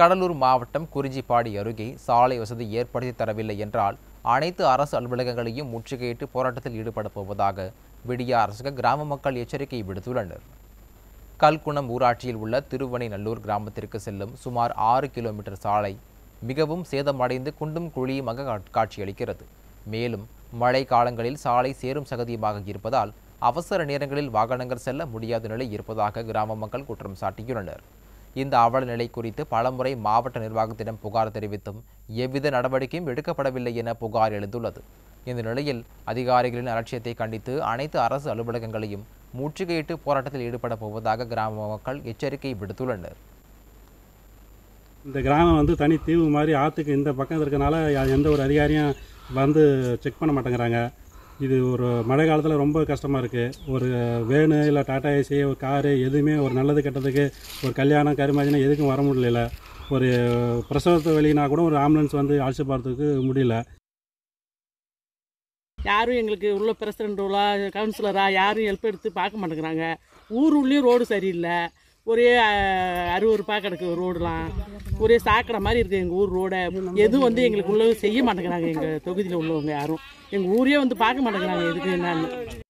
கடலூர் மாவட்டம் குறிஞ்சிப்பாடி அருகே சாலை வசதி ஏற்படுத்தி தரவில்லை என்றால் அனைத்து அரசு அலுவலகங்களையும் முற்றுகையிட்டு போராட்டத்தில் ஈடுபடப் போவதாக விடிய அரசுக்கு கிராம மக்கள் எச்சரிக்கை விடுத்துள்ளனர் கல்குணம் ஊராட்சியில் உள்ள திருவனைநல்லூர் கிராமத்திற்கு செல்லும் சுமார் ஆறு கிலோமீட்டர் சாலை மிகவும் சேதமடைந்து குண்டும் குழியுமாக காட்- காட்சியளிக்கிறது மேலும் மழை காலங்களில் சாலை சேரும் சகதியுமாக இருப்பதால் அவசர நேரங்களில் வாகனங்கள் செல்ல முடியாத நிலை இருப்பதாக கிராம மக்கள் குற்றம் சாட்டியுள்ளனர் இந்த அவல நிலை குறித்து பலமுறை மாவட்ட நிர்வாகத்திடம் புகார் தெரிவித்தும் எவ்வித நடவடிக்கையும் எடுக்கப்படவில்லை என புகார் எழுந்துள்ளது இந்த நிலையில் அதிகாரிகளின் அலட்சியத்தை கண்டித்து அனைத்து அரசு அலுவலகங்களையும் முற்றுகையிட்டு போராட்டத்தில் ஈடுபட போவதாக கிராம மக்கள் எச்சரிக்கை விடுத்துள்ளனர் இந்த கிராமம் வந்து தனி தீவு மாதிரி ஆற்றுக்கு இந்த பக்கம் இருக்கனால யா- எந்த ஒரு அதிகாரியும் வந்து செக் பண்ண மாட்டேங்கிறாங்க இது ஒரு மழை காலத்தில் ரொம்ப கஷ்டமாக இருக்குது ஒரு வேனு இல்லை டாடா ஏசி ஒரு காரு எதுவுமே ஒரு நல்லது கெட்டதுக்கு ஒரு கல்யாணம் கருமாதினா எதுக்கும் வர முடியல ஒரு பிரசவத்தை வெளியினா கூட ஒரு ஆம்புலன்ஸ் வந்து அழைச்சி போகிறதுக்கு முடியல யாரும் எங்களுக்கு உள்ள பிரசிடென்ட்டோலா கவுன்சிலரா யாரும் ஹெல்ப் எடுத்து பார்க்க மாட்டேங்கிறாங்க ஊர் உள்ளேயும் ரோடு சரியில்லை ஒரே அஹ், அருவருப்பாக கிடக்கு ரோடுலாம் ஒரே சாக்கடை மாதிரி இருக்குது எங்கள் ஊர் ரோடை எதுவும் வந்து எங்களுக்கு உள்ள செய்ய மாட்டேங்கிறாங்க எங்கள் தொகுதியில் உள்ளவங்க யாரும் எங்கள் ஊரே வந்து பார்க்க மாட்டேங்கிறாங்க எதுக்கு என்னன்னு